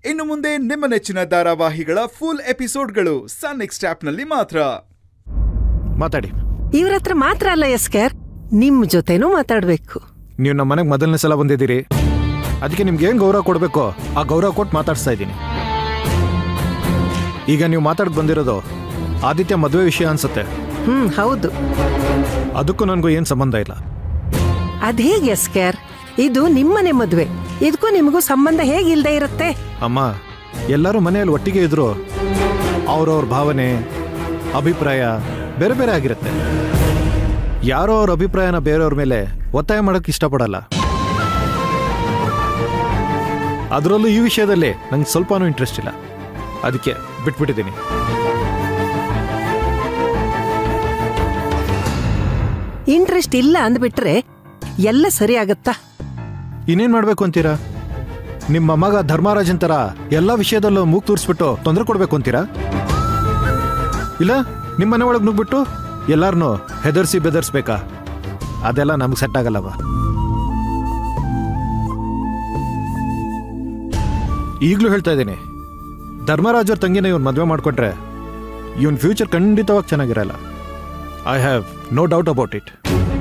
ಇನ್ನು ಮುಂದೆ ನಿಮ್ಮ ನೆಚ್ಚಿನ ಧಾರಾವಾಹಿಗಳ ಫುಲ್ ಎಪಿಸೋಡ್ಗಳು ಸನ್ ನೆಕ್ಸ್ಟ್ ಆಪ್ನಲ್ಲಿ ಮಾತ್ರ ಮಾತಾಡಿ ಇವ್ರ ಹತ್ರ ಮಾತ್ರ ಅಲ್ಲ ಎಸ್ಕರ್ ನಿಮ್ ಜೊತೆನೂ ಮಾತಾಡ್ಬೇಕು ನೀವು ನಮ್ಮ ಮನೆಗೆ ಮೊದಲನೇ ಸಲ ಬಂದಿದ್ದೀರಿ ಅದಕ್ಕೆ ನಿಮ್ಗೆ ಏನು ಗೌರವ ಕೊಡಬೇಕೋ ಆ ಗೌರವ ಕೊಟ್ಟು ಮಾತಾಡ್ಸ್ತಾ ಇದ್ದೀನಿ ಈಗ ನೀವು ಮಾತಾಡಕ್ ಬಂದಿರೋದು ಆದಿತ್ಯ ಮದುವೆ ವಿಷಯ ಅನ್ಸುತ್ತೆ ಹ್ಮ್ ಹೌದು ಅದಕ್ಕೂ ನನಗೂ ಏನು ಸಂಬಂಧ ಇಲ್ಲ ಅದ್ ಹೇಗೆ ಎಸ್ಕರ್ ಇದು ನಿಮ್ಮನೆ ಮದ್ವೆ ಇದಕ್ಕೂ ನಿಮಗೂ ಸಂಬಂಧ ಹೇಗಿಲ್ದೇ ಇರುತ್ತೆ ಅಮ್ಮ ಎಲ್ಲರೂ ಮನೆಯಲ್ಲಿ ಒಟ್ಟಿಗೆ ಇದ್ರು ಅವ್ರವ್ರ ಭಾವನೆ ಅಭಿಪ್ರಾಯ ಬೇರೆ ಬೇರೆ ಆಗಿರುತ್ತೆ ಯಾರೋ ಅವ್ರ ಅಭಿಪ್ರಾಯನ ಬೇರೆಯವ್ರ ಮೇಲೆ ಒತ್ತಾಯ ಮಾಡಕ್ ಇಷ್ಟಪಡಲ್ಲ ಅದರಲ್ಲೂ ಈ ವಿಷಯದಲ್ಲಿ ನಂಗೆ ಸ್ವಲ್ಪನೂ ಇಂಟ್ರೆಸ್ಟ್ ಇಲ್ಲ ಅದಕ್ಕೆ ಬಿಟ್ಬಿಟ್ಟಿದ್ದೀನಿ ಇಂಟ್ರೆಸ್ಟ್ ಇಲ್ಲ ಅಂದ್ಬಿಟ್ರೆ ಎಲ್ಲ ಸರಿ ಆಗತ್ತಾ ಇನ್ನೇನ್ ಮಾಡ್ಬೇಕು ಅಂತೀರಾ ನಿಮ್ಮ ಮಗ ಧರ್ಮರಾಜನ್ ತರ ಎಲ್ಲ ವಿಷಯದಲ್ಲೂ ಮೂಗ್ ತೂರಿಸ್ಬಿಟ್ಟು ತೊಂದರೆ ಕೊಡ್ಬೇಕು ಅಂತೀರಾ ಇಲ್ಲ ನಿಮ್ಮ ಮನೆ ಒಳಗೆ ನುಗ್ಬಿಟ್ಟು ಎಲ್ಲಾರನ್ನೂ ಹೆದರ್ಸಿ ಬೆದರ್ಸ್ಬೇಕಾ ಅದೆಲ್ಲ ನಮ್ಗೆ ಸೆಟ್ ಆಗಲ್ಲವ ಈಗಲೂ ಹೇಳ್ತಾ ಇದ್ದೀನಿ ಧರ್ಮರಾಜ್ ಅವ್ರ ತಂಗಿನ ಇವನ್ ಮದುವೆ ಮಾಡ್ಕೊಟ್ರೆ ಇವನ್ ಫ್ಯೂಚರ್ ಖಂಡಿತವಾಗಿ ಚೆನ್ನಾಗಿರಲ್ಲ I have no doubt about it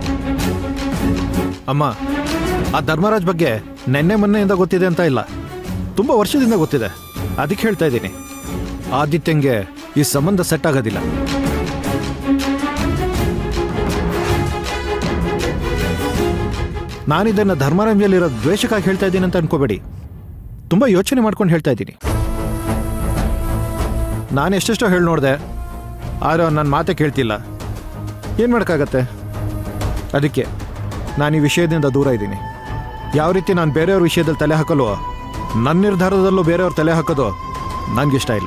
ಅಮ್ಮ ಆ ಧರ್ಮರಾಜ್ ಬಗ್ಗೆ ನೆನ್ನೆ ಮೊನ್ನೆಯಿಂದ ಗೊತ್ತಿದೆ ಅಂತ ಇಲ್ಲ ತುಂಬ ವರ್ಷದಿಂದ ಗೊತ್ತಿದೆ ಅದಕ್ಕೆ ಹೇಳ್ತಾ ಇದ್ದೀನಿ ಆದಿತ್ಯಂಗೆ ಈ ಸಂಬಂಧ ಸೆಟ್ ಆಗೋದಿಲ್ಲ ನಾನಿದನ್ನ ಧರ್ಮರಾಜ್ ಮೇಲಿರೋ ದ್ವೇಷಕ್ಕಾಗಿ ಹೇಳ್ತಾ ಇದ್ದೀನಿ ಅಂತ ಅನ್ಕೋಬೇಡಿ ತುಂಬ ಯೋಚನೆ ಮಾಡ್ಕೊಂಡು ಹೇಳ್ತಾ ಇದ್ದೀನಿ ನಾನು ಎಷ್ಟೆಷ್ಟೋ ಹೇಳಿ ನೋಡಿದೆ ಆದರೆ ನನ್ನ ಮಾತೇ ಕೇಳ್ತಿಲ್ಲ ಏನು ಮಾಡೋಕ್ಕಾಗತ್ತೆ ಅದಕ್ಕೆ ನಾನು ಈ ವಿಷಯದಿಂದ ದೂರ ಇದ್ದೀನಿ ಯಾವ ರೀತಿ ನಾನು ಬೇರೆಯವ್ರ ವಿಷಯದಲ್ಲಿ ತಲೆ ಹಾಕಲು ನನ್ನ ನಿರ್ಧಾರದಲ್ಲೂ ಬೇರೆಯವ್ರ ತಲೆ ಹಾಕೋದು ನನಗಿಷ್ಟ ಇಲ್ಲ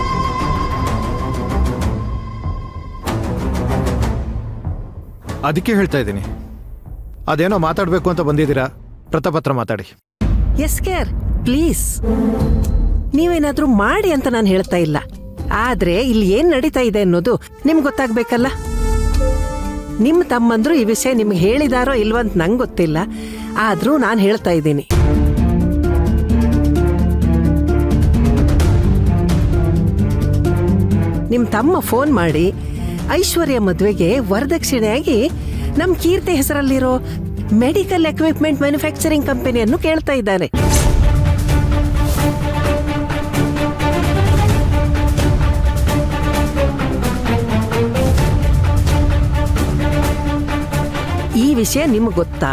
ಅದಕ್ಕೆ ಹೇಳ್ತಾ ಇದ್ದೀನಿ ಅದೇನೋ ಮಾತಾಡಬೇಕು ಅಂತ ಬಂದಿದ್ದೀರಾ ಪ್ರತಾಪತ್ರ ಮಾತಾಡಿ ಎಸ್ಕರ್ ಪ್ಲೀಸ್ ನೀವೇನಾದ್ರೂ ಮಾಡಿ ಅಂತ ನಾನು ಹೇಳ್ತಾ ಇಲ್ಲ ಆದ್ರೆ ಇಲ್ಲಿ ಏನ್ ನಡೀತಾ ಇದೆ ಅನ್ನೋದು ನಿಮ್ಗೆ ಗೊತ್ತಾಗ್ಬೇಕಲ್ಲ ನಿಮ್ಮ ತಮ್ಮಂದ್ರು ಈ ವಿಷಯ ನಿಮ್ಗೆ ಹೇಳಿದಾರೋ ಇಲ್ವಂತ ನಂಗೆ ಗೊತ್ತಿಲ್ಲ ಆದ್ರೂ ನಾನು ಹೇಳ್ತಾ ಇದ್ದೀನಿ ನಿಮ್ ತಮ್ಮ ಫೋನ್ ಮಾಡಿ ಐಶ್ವರ್ಯ ಮದ್ವೆಗೆ ವರದಕ್ಷಿಣೆಯಾಗಿ ನಮ್ ಕೀರ್ತಿ ಹೆಸರಲ್ಲಿರೋ ಮೆಡಿಕಲ್ ಎಕ್ವಿಪ್ಮೆಂಟ್ ಮ್ಯಾನುಫ್ಯಾಕ್ಚರಿಂಗ್ ಕಂಪನಿಯನ್ನು ಕೇಳ್ತಾ ಇದ್ದಾನೆ ಈ ವಿಷಯ ನಿಮ್ಗೆ ಗೊತ್ತಾ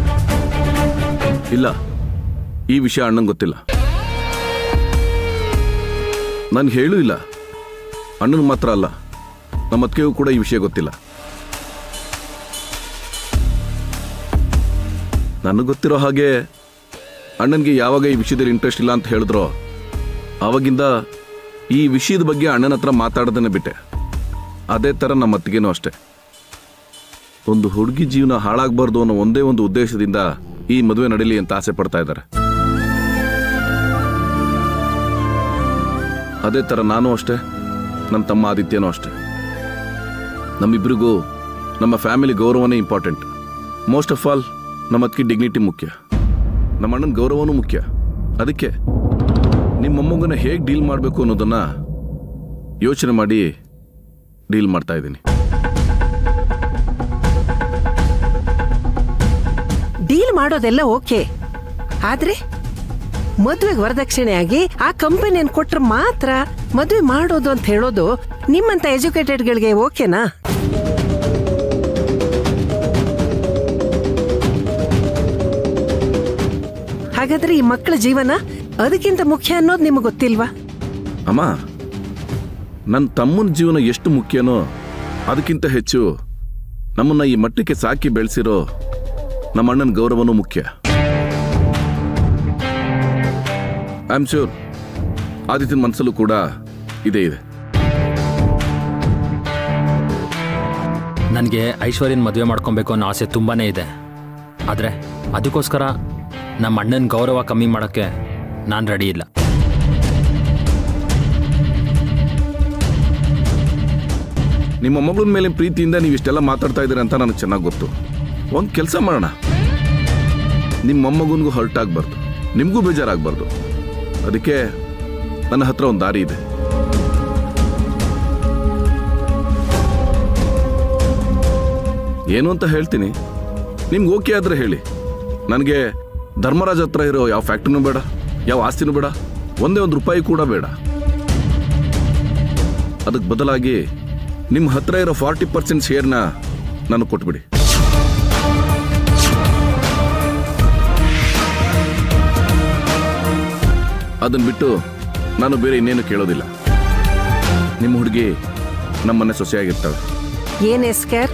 ಇಲ್ಲ ಈ ವಿಷಯ ಅಣ್ಣಂಗೆ ಗೊತ್ತಿಲ್ಲ ನಾನು ಹೇಳೂ ಇಲ್ಲ ಅಣ್ಣನಿಗೆ ಮಾತ್ರ ಅಲ್ಲ ನಮ್ಮ ಅತ್ತಿಗೆಗೂ ಕೂಡ ಈ ವಿಷಯ ಗೊತ್ತಿಲ್ಲ ನನಗೆ ಗೊತ್ತಿರೋ ಹಾಗೆ ಅಣ್ಣನಿಗೆ ಯಾವಾಗ ಈ ವಿಷಯದಲ್ಲಿ ಇಂಟ್ರೆಸ್ಟ್ ಇಲ್ಲ ಅಂತ ಹೇಳಿದ್ರೋ ಆವಾಗಿಂದ ಈ ವಿಷಯದ ಬಗ್ಗೆ ಅಣ್ಣನ ಹತ್ರ ಮಾತಾಡೋದನ್ನೇ ಬಿಟ್ಟೆ ಅದೇ ಥರ ನಮ್ಮ ಅತ್ತಿಗೆನೂ ಅಷ್ಟೆ ಒಂದು ಹುಡುಗಿ ಜೀವನ ಹಾಳಾಗಬಾರ್ದು ಅನ್ನೋ ಒಂದೇ ಒಂದು ಉದ್ದೇಶದಿಂದ ಈ ಮದುವೆ ನಡೀಲಿ ಅಂತ ಆಸೆ ಪಡ್ತಾ ಇದ್ದಾರೆ ಅದೇ ಥರ ನಾನು ಅಷ್ಟೇ ನನ್ನ ತಮ್ಮ ಆದಿತ್ಯನೂ ಅಷ್ಟೇ ನಮ್ಮಿಬ್ಬರಿಗೂ ನಮ್ಮ ಫ್ಯಾಮಿಲಿ ಗೌರವನೇ ಇಂಪಾರ್ಟೆಂಟ್ ಮೋಸ್ಟ್ ಆಫ್ ಆಲ್ ನಮ್ಮ ಅದಕ್ಕೆ ಡಿಗ್ನಿಟಿ ಮುಖ್ಯ ನಮ್ಮ ಅಣ್ಣನ ಗೌರವನೂ ಮುಖ್ಯ ಅದಕ್ಕೆ ನಿಮ್ಮ ಮೊಮ್ಮಗನ ಹೇಗೆ ಡೀಲ್ ಮಾಡಬೇಕು ಅನ್ನೋದನ್ನ ಯೋಚನೆ ಮಾಡಿ ಡೀಲ್ ಮಾಡ್ತಾ ಇದ್ದೀನಿ ಡೀಲ್ ಮಾಡೋದೆಲ್ಲ ಓಕೆ ಆದ್ರೆ ಮದ್ವೆಗೆ ವರದಕ್ಷಿಣೆಯಾಗಿ ಆ ಕಂಪನಿಯನ್ನು ಕೊಟ್ರೆ ಮಾತ್ರ ಮದ್ವೆ ಮಾಡೋದು ಅಂತ ಹೇಳೋದು ನಿಮ್ಮಂತ ಎಜುಕೇಟೆಡ್ಗಳಿಗೆ ಓಕೆನಾ ಹಾಗಾದ್ರೆ ಈ ಮಕ್ಕಳ ಜೀವನ ಅದಕ್ಕಿಂತ ಮುಖ್ಯ ಅನ್ನೋದು ನಿಮಗೆ ಗೊತ್ತಿಲ್ವಾ ಅಮ್ಮ ನನ್ನ ತಮ್ಮನ ಜೀವನ ಎಷ್ಟು ಮುಖ್ಯನೋ ಅದಕ್ಕಿಂತ ಹೆಚ್ಚು ನಮ್ಮನ್ನ ಈ ಮಟ್ಟಕ್ಕೆ ಸಾಕಿ ಬೆಳೆಸಿರೋ ನಮ್ಮ ಅಣ್ಣನ ಗೌರವನೂ ಮುಖ್ಯ ಐ ಆಮ್ ಶ್ಯೂರ್ ಆದಿತ್ಯನ ಮನಸ್ಸಲ್ಲೂ ಕೂಡ ಇದೇ ಇದೆ ನನಗೆ ಐಶ್ವರ್ಯನ ಮದುವೆ ಮಾಡ್ಕೊಬೇಕು ಅನ್ನೋ ಆಸೆ ತುಂಬಾನೇ ಇದೆ ಆದರೆ ಅದಕ್ಕೋಸ್ಕರ ನಮ್ಮ ಅಣ್ಣನ ಗೌರವ ಕಮ್ಮಿ ಮಾಡೋಕ್ಕೆ ನಾನು ರೆಡಿ ಇಲ್ಲ ನಿಮ್ಮ ಮಗಳನ ಮೇಲೆ ಪ್ರೀತಿಯಿಂದ ನೀವು ಇಷ್ಟೆಲ್ಲ ಮಾತಾಡ್ತಾ ಇದ್ದೀರ ಅಂತ ನನಗೆ ಚೆನ್ನಾಗಿ ಗೊತ್ತು ಒಂದು ಕೆಲಸ ಮಾಡೋಣ ನಿಮ್ಮ ಮೊಮ್ಮಗನಿಗೂ ಹರ್ಟ್ ಆಗಬಾರ್ದು ನಿಮಗೂ ಬೇಜಾರಾಗಬಾರ್ದು ಅದಕ್ಕೆ ನನ್ನ ಹತ್ರ ಒಂದು ದಾರಿ ಇದೆ ಏನು ಅಂತ ಹೇಳ್ತೀನಿ ನಿಮ್ಗೆ ಓಕೆ ಆದ್ರೆ ಹೇಳಿ ನನಗೆ ಧರ್ಮರಾಜ್ ಹತ್ರ ಇರೋ ಯಾವ ಫ್ಯಾಕ್ಟ್ರಿನೂ ಬೇಡ ಯಾವ ಆಸ್ತಿನೂ ಬೇಡ ಒಂದೇ ಒಂದು ರೂಪಾಯಿ ಕೂಡ ಬೇಡ ಅದಕ್ಕೆ ಬದಲಾಗಿ ನಿಮ್ಮ ಹತ್ರ ಇರೋ ಫಾರ್ಟಿ ಪರ್ಸೆಂಟ್ ಶೇರ್ನ ನನಗೆ ಕೊಟ್ಬಿಡಿ ಅದನ್ನ ಬಿಟ್ಟು ನಾನು ಬೇರೆ ಇನ್ನೇನು ಕೇಳೋದಿಲ್ಲ ನಿಮ್ಮ ಹುಡುಗಿ ನಮ್ಮನೆ ಸೊಸೆಯಾಗಿರ್ತಾಳೆ ಏನ್ ಎಸ್ಕರ್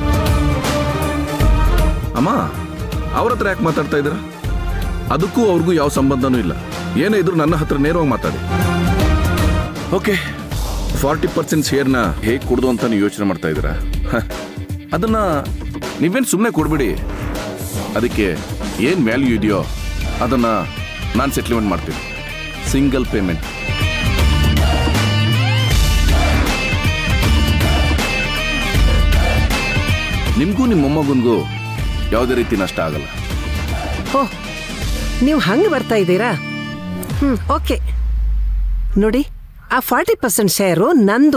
ಅಮ್ಮ ಅವ್ರ ಹತ್ರ ಯಾಕೆ ಮಾತಾಡ್ತಾ ಇದ್ದೀರಾ ಅದಕ್ಕೂ ಅವ್ರಿಗೂ ಯಾವ ಸಂಬಂಧನೂ ಇಲ್ಲ ಏನೇ ಇದ್ರು ನನ್ನ ಹತ್ರ ನೇರವಾಗಿ ಮಾತಾಡಿ ಓಕೆ ಫಾರ್ಟಿ ಪರ್ಸೆಂಟ್ ಶೇರ್ನ ಹೇಗೆ ಕೊಡ್ದು ಅಂತ ನೀವು ಯೋಚನೆ ಮಾಡ್ತಾ ಇದ್ದೀರಾ ಹ, ಅದನ್ನ ನೀವೇನು ಸುಮ್ಮನೆ ಕೊಡ್ಬಿಡಿ ಅದಕ್ಕೆ ಏನು ವ್ಯಾಲ್ಯೂ ಇದೆಯೋ ಅದನ್ನ ನಾನು ಸೆಟ್ಲ್ಮೆಂಟ್ ಮಾಡ್ತೀನಿ ಸಿಂಗಲ್ ಪೇಮೆಂಟ್ ನಿಮಗೂ ನಿಮ್ಮ ಮೊಮ್ಮಗನಿಗೂ ಯಾವುದೇ ರೀತಿ ನಷ್ಟ ಆಗಲ್ಲ ಓಹ್ ನೀವು ಹಂಗೆ ಬರ್ತಾ ಇದ್ದೀರಾ ಹ್ಮ್ ಓಕೆ ನೋಡಿ ಆ ಫಾರ್ಟಿ ಪರ್ಸೆಂಟ್ ಶೇರು ನಂದು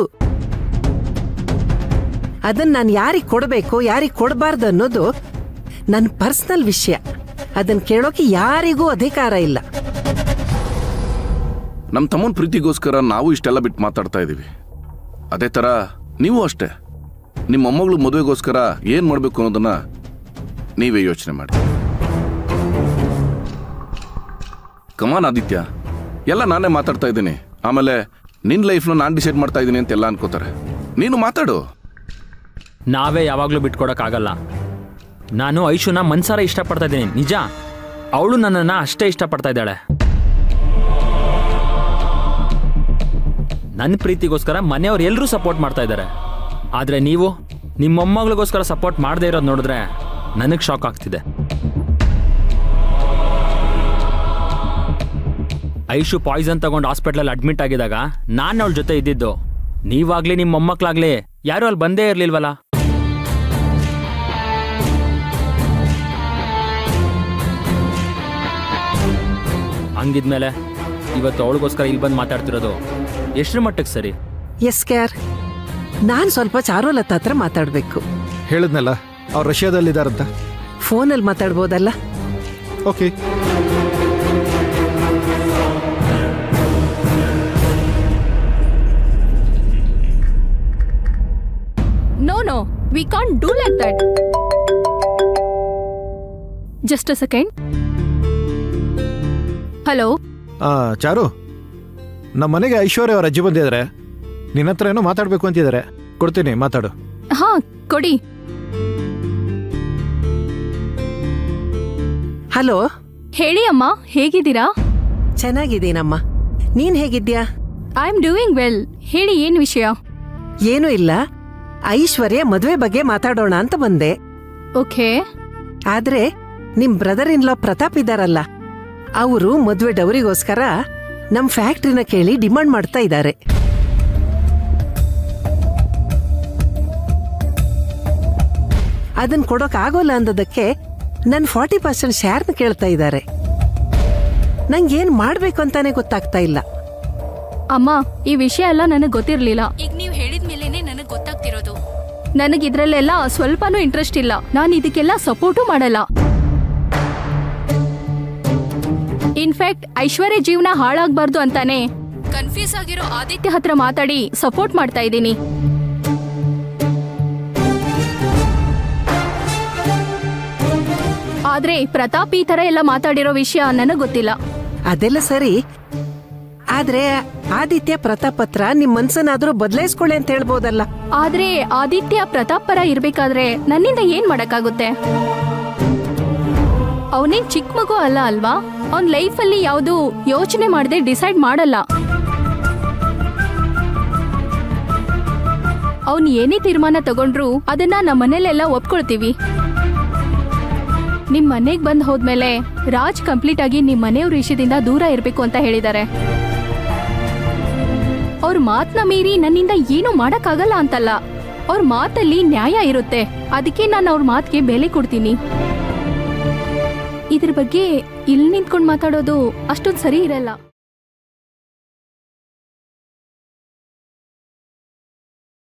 ಅದನ್ನ ನಾನು ಯಾರಿಗೆ ಕೊಡಬೇಕು ಯಾರಿಗೆ ಕೊಡಬಾರ್ದು ಅನ್ನೋದು ನನ್ನ ಪರ್ಸನಲ್ ವಿಷಯ ಅದನ್ನ ಕೇಳೋಕೆ ಯಾರಿಗೂ ಅಧಿಕಾರ ಇಲ್ಲ ನಮ್ಮ ತಮ್ಮನ ಪ್ರೀತಿಗೋಸ್ಕರ ನಾವು ಇಷ್ಟೆಲ್ಲ ಬಿಟ್ಟು ಮಾತಾಡ್ತಾ ಇದ್ದೀವಿ ಅದೇ ಥರ ನೀವು ಅಷ್ಟೇ ನಿಮ್ಮ ಮೊಮ್ಮಗಳು ಮದುವೆಗೋಸ್ಕರ ಏನು ಮಾಡಬೇಕು ಅನ್ನೋದನ್ನ ನೀವೇ ಯೋಚನೆ ಮಾಡಿ ಕಮಾನ್ ಆದಿತ್ಯ ಎಲ್ಲ ನಾನೇ ಮಾತಾಡ್ತಾ ಇದ್ದೀನಿ ಆಮೇಲೆ ನಿನ್ನ ಲೈಫ್ನ ನಾನು ಡಿಸೈಡ್ ಮಾಡ್ತಾ ಇದ್ದೀನಿ ಅಂತ ಎಲ್ಲ ಅನ್ಕೋತಾರೆ ನೀನು ಮಾತಾಡು ನಾವೇ ಯಾವಾಗಲೂ ಬಿಟ್ಕೊಡಕ್ಕಾಗಲ್ಲ ನಾನು ಐಶುನ ಮನ್ಸಾರ ಇಷ್ಟಪಡ್ತಾ ಇದ್ದೀನಿ ನಿಜ ಅವಳು ನನ್ನನ್ನು ಅಷ್ಟೇ ಇಷ್ಟಪಡ್ತಾ ಇದ್ದಾಳೆ ನನ್ನ ಪ್ರೀತಿಗೋಸ್ಕರ ಮನೆಯವ್ರು ಎಲ್ಲರೂ ಸಪೋರ್ಟ್ ಮಾಡ್ತಾ ಇದ್ದಾರೆ ಆದರೆ ನೀವು ನಿಮ್ಮ ಮೊಮ್ಮಗಳಿಗೋಸ್ಕರ ಸಪೋರ್ಟ್ ಮಾಡದೇ ಇರೋದು ನೋಡಿದ್ರೆ ನನಗೆ ಶಾಕ್ ಆಗ್ತಿದೆ ಐಶು ಪಾಯ್ಸನ್ ತಗೊಂಡು ಹಾಸ್ಪಿಟ್ಲಲ್ಲಿ ಅಡ್ಮಿಟ್ ಆಗಿದಾಗ ನಾನು ಅವಳ ಜೊತೆ ಇದ್ದಿದ್ದು ನೀವಾಗ್ಲಿ ನಿಮ್ಮ ಮೊಮ್ಮಕ್ಕಳಾಗ್ಲಿ ಯಾರು ಅಲ್ಲಿ ಬಂದೇ ಇರ್ಲಿಲ್ವಲ್ಲ ಹಂಗಿದ್ಮೇಲೆ ಇವತ್ತು ಅವಳಿಗೋಸ್ಕರ ಇಲ್ಲಿ ಬಂದು ಮಾತಾಡ್ತಿರೋದು ಎಷ್ಟ್ರ ಮಟ್ಟಕ್ಕೆ ಸರಿ ಎಸ್ ಕ್ಯಾರ್ ನಾನು ಸ್ವಲ್ಪ ಚಾರುಲತ ಹತ್ರ ಮಾತಾಡಬೇಕು ಹೇಳಿದ್ನಲ್ಲ ಅವ್ರು ರಷ್ಯಾದಲ್ಲಿದ್ದಾರಂತ ಫೋನಲ್ಲಿ ಮಾತಾಡ್ಬೋದಲ್ಲ okay No, no, we can't do like that. Just a second. Hello ಆ, ಚಾರು ನಮ್ಮ ಮನೆಗೆ ಐಶ್ವರ್ಯ ಅವ್ರ ಅಜ್ಜಿ ಬಂದಿದ್ದಾರೆ ನಿನ್ನ ಹತ್ರ ಏನೋ ಮಾತಾಡಬೇಕು ಅಂತಿದ್ದಾರೆ ಕೊಡ್ತೀನಿ ಮಾತಾಡು ಹಾ ಕೊಡಿ ಹಲೋ ಹೇಳಿ ಅಮ್ಮ ಹೇಗಿದ್ದೀರಾ ಚೆನ್ನಾಗಿದ್ದೀನಮ್ಮ ನೀನ್ ಹೇಗಿದ್ಯಾ ಐ ಆಮ್ ಡೂಯಿಂಗ್ ವೆಲ್ ಹೇಳಿ ಏನ್ ವಿಷಯ ಏನೂ ಇಲ್ಲ ಐಶ್ವರ್ಯ ಮದುವೆ ಬಗ್ಗೆ ಮಾತಾಡೋಣ ಅಂತ ಬಂದೆ ಓಕೆ ಆದ್ರೆ ನಿಮ್ ಬ್ರದರ್ ಇನ್ ಲಾ ಪ್ರತಾಪ್ ಇದಾರಲ್ಲ ಅವರು ಮದುವೆ ಡೌರಿಗೋಸ್ಕರ ನಮ್ ಫ್ಯಾಕ್ಟ್ರಿನ ಕೇಳಿ ಡಿಮಾಂಡ್ ಮಾಡ್ತಾ ಇದ್ದಾರೆ ಅದನ್ ಕೊಡೋಕ್ ಆಗೋಲ್ಲ ಅಂದದಕ್ಕೆ ನನ್ ಫಾರ್ಟಿ ಪರ್ಸೆಂಟ್ ಶೇರ್ನ ಕೇಳ್ತಾ ಇದ್ದಾರೆ ನಂಗೇನ್ ಮಾಡ್ಬೇಕು ಅಂತಾನೆ ಗೊತ್ತಾಗ್ತಾ ಇಲ್ಲ ಅಮ್ಮ ಈ ವಿಷಯ ಎಲ್ಲ ನನಗೆ ಗೊತ್ತಿರ್ಲಿಲ್ಲ ಈಗ ನೀವು ಹೇಳಿದ ಮೇಲೇನೆ ನನಗೆ ಗೊತ್ತಾಗ್ತಿರೋದು ನನಗೆ ಇದ್ರಲ್ಲೆಲ್ಲ ಸ್ವಲ್ಪನೂ ಇಂಟ್ರೆಸ್ಟ್ ಇಲ್ಲ ನಾನು ಇದಕ್ಕೆಲ್ಲ ಸಪೋರ್ಟು ಮಾಡಲ್ಲ ಇನ್ಫ್ಯಾಕ್ಟ್ ಐಶ್ವರ್ಯ ಜೀವನ ಹಾಳಾಗ್ಬಾರ್ದು ಅಂತಾನೆ ಕನ್ಫ್ಯೂಸ್ ಆಗಿರೋ ಆದಿತ್ಯ ಹತ್ರ ಮಾತಾಡಿ ಸಪೋರ್ಟ್ ಮಾಡ್ತಾ ಇದ್ದೀನಿ ಆದ್ರೆ ಪ್ರತಾಪ್ ಈ ತರ ಎಲ್ಲ ಮಾತಾಡಿರೋ ವಿಷಯ ನನಗೆ ಗೊತ್ತಿಲ್ಲ ಅದೆಲ್ಲ ಸರಿ ಆದ್ರೆ ಆದಿತ್ಯ ಪ್ರತಾಪ್ ಹತ್ರ ನಿಮ್ ಮನ್ಸನ್ನಾದ್ರೂ ಬದಲಾಯಿಸ್ಕೊಳ್ಳಿ ಅಂತ ಹೇಳ್ಬೋದಲ್ಲ ಆದ್ರೆ ಆದಿತ್ಯ ಪ್ರತಾಪ್ ಪರ ಇರ್ಬೇಕಾದ್ರೆ ನನ್ನಿಂದ ಏನ್ ಮಾಡಕ್ಕಾಗುತ್ತೆ ಅವನೇನ್ ಚಿಕ್ಕ ಮಗು ಅಲ್ಲ ಅಲ್ವಾ ಅವನ್ ಲೈಫಲ್ಲಿ ಯಾವುದು ಯೋಚನೆ ಮಾಡದೆ ಡಿಸೈಡ್ ಮಾಡಲ್ಲ ಅವನ್ ಏನೇ ತೀರ್ಮಾನ ತಗೊಂಡ್ರು ಅದನ್ನ ನಮ್ಮ ಮನೇಲೆಲ್ಲ ಒಪ್ಕೊಳ್ತೀವಿ ನಿಮ್ ಮನೆಗ್ ಬಂದ್ ಹೋದ್ಮೇಲೆ ರಾಜ್ ಕಂಪ್ಲೀಟ್ ಆಗಿ ನಿಮ್ ಮನೆಯವ್ರ ವಿಷಯದಿಂದ ದೂರ ಇರ್ಬೇಕು ಅಂತ ಹೇಳಿದ್ದಾರೆ ಅವ್ರ ಮಾತನ್ನ ಮೀರಿ ನನ್ನಿಂದ ಏನು ಮಾಡಕ್ಕಾಗಲ್ಲ ಅಂತಲ್ಲ ಅವ್ರ ಮಾತಲ್ಲಿ ನ್ಯಾಯ ಇರುತ್ತೆ ಅದಕ್ಕೆ ನಾನು ಅವ್ರ ಮಾತಿಗೆ ಬೆಲೆ ಕೊಡ್ತೀನಿ ಇದ್ರ ಬಗ್ಗೆ ಇಲ್ಲಿ ನಿಂತ್ಕೊಂಡು ಮಾತಾಡೋದು ಅಷ್ಟೊಂದು ಸರಿ ಇರಲ್ಲ